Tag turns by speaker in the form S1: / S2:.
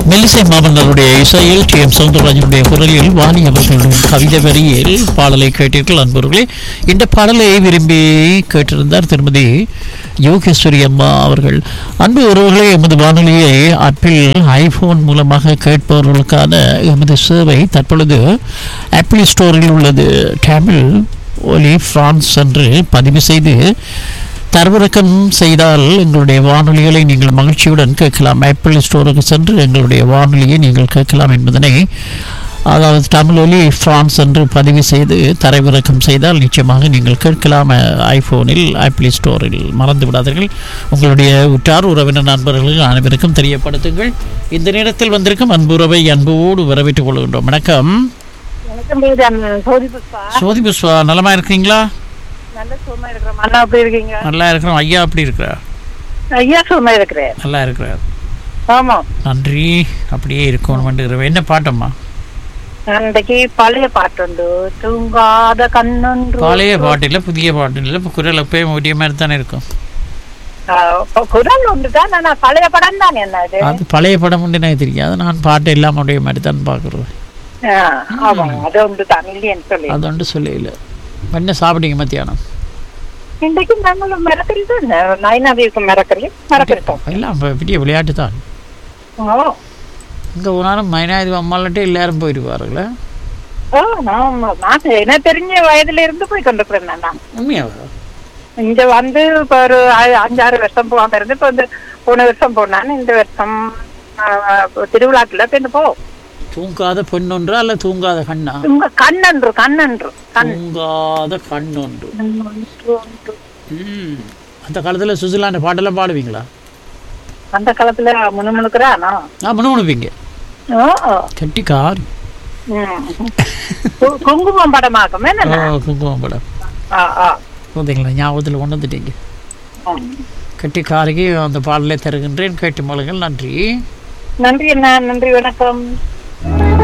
S1: மெல்லிசை மாமன்னருடைய இசையில் D M சவுந்தரராஜனுடைய குரலில் வாணி அவர்களுடைய கவிதை வரியில் பாடலை கேட்டீர்கள் அன்பர்களே இந்த பாடலை விரும்பி கேட்டிருந்தார் திருமதி யோகேஸ்வரி அம்மா அவர்கள் அன்பு உறவுகளே எமது வானொலியை ஆப்பிள் ஐபோன் மூலமாக கேட்பவர்களுக்கான எமது சேவை தற்பொழுது ஆப்பிள் ஸ்டோரில் உள்ளது தமிழ் ஒலி பிரான்ஸ் என்று பதிவு செய்து தரவிறக்கம் செய்தால் எங்களுடைய வானொலிகளை நீங்கள் மகிழ்ச்சியுடன் கேட்கலாம் ஆப்பிள் ஸ்டோருக்கு சென்று எங்களுடைய வானொலியை நீங்கள் கேட்கலாம் என்பதனை அதாவது தமிழ் ஒலி ஃப்ரான்ஸ் என்று பதிவு செய்து தரவிறக்கம் செய்தால் நிச்சயமாக நீங்கள் கேட்கலாம் அஹ், ஐபோனில் ஆப்பிள் ஸ்டோரில் மறந்து விடாதீர்கள் உங்களுடைய உற்றார் உறவினர் நண்பர்களுக்கு அனைவருக்கும் தெரியப்படுத்துங்கள் இந்த நேரத்தில் வந்திருக்கும் அன்புறவை அன்போடு வரவேற்றுக் கொள்கின்றோம் வணக்கம்
S2: வணக்கம் தேவி, நான் சோதி புஷ்பா
S1: சோதி புஷ்பா நலமா இருக்கீங்களா
S2: நல்ல சும்மா இருக்கிறேன் அண்ணா எப்படி இருக்கீங்க
S1: நல்லா இருக்கிறோம் ஐயா அப்படி இருக்கிறார்
S2: ஐயா சும்மா இருக்கிறேன்
S1: நல்லா இருக்கிறார்
S2: ஆமா
S1: நன்றி அப்படியே இருக்கணும் என்ன பாட்டம்மா
S2: அன்றைக்கு பழைய பாட்டுண்டு தூங்காத கண்ணொன்று
S1: பழைய பாட்டு இல்லை புதிய பாட்டு இல்லை இப்போ குரல் எப்பயும் ஒரே மாதிரி தானே இருக்கும்
S2: ஆ, இப்ப குரல் உண்டு தான் ஆனா பழைய படம் தானே என்ன அது
S1: அது பழைய படம் உண்டு எனக்கு தெரியாது நான் பாட்டு எல்லாம் ஒரே மாதிரி தான் பார்க்குறது
S2: ஆ, ஆமா அது உண்டு தான் இல்லையன்னு சொல்லி
S1: அது ஒன்று சொல்லல என்ன சாப்பிட்டீங்க மத்தியானம்
S2: இன்றைக்கு நாங்களும் மிரக்கறி தான் நைனாவிற்கு மிரக்கறி மிரக்கறிட்டோம்
S1: எல்லாம் இப்போ பெரிய விளையாட்டு தான்
S2: ஓ
S1: இங்கே போனாலும் மைனாயுது அம்மாலட்டே எல்லாரும் போயிடுவார்களே
S2: ஓ நான் நான் எனக்கு தெரிஞ்ச வயதுல இருந்து போய் கொண்டிருக்கிறேன் நான்
S1: உண்மையாக
S2: இங்க வந்து இப்ப ஒரு அ- அஞ்சாறு வருஷம் போகாம இருந்து இப்ப வந்து போன வருஷம் போனான் இந்த வருஷம் திருவிழாக்குள்ள இப்ப இந்த போ
S1: தூங்காத பொண்ணொன்றா அல்ல தூங்காத கண்ணா
S2: உங்க கண்ணன்று கண்ணன்று கண்
S1: தூங்காத கண்ணொன்று
S2: ஒன்று, ஒன்று.
S1: ம் அந்த காலத்தில் சுசிலாண்ட பாட்டெல்லாம் பாடுவீங்களா
S2: அந்த காலத்துல முணுமுணுக்குறானா
S1: நான் முணுமுணுப்பீங்க
S2: ஓ ஓ.
S1: கட்டிக்கார்
S2: ம். கு- குங்குமம் படமாக்கும்
S1: ஓ
S2: என்ன
S1: குங்குமம் படம்
S2: ஆ, ஆ.
S1: பார்த்தீங்களா ஞாபகத்தில் கொண்டு வந்துட்டீங்க
S2: ம்.
S1: கட்டிக்காரிக்கு அந்த பாடலை தருகின்றேன் கேட்டு மொழிகள் நன்றி
S2: நன்றி அண்ணா நன்றி வணக்கம்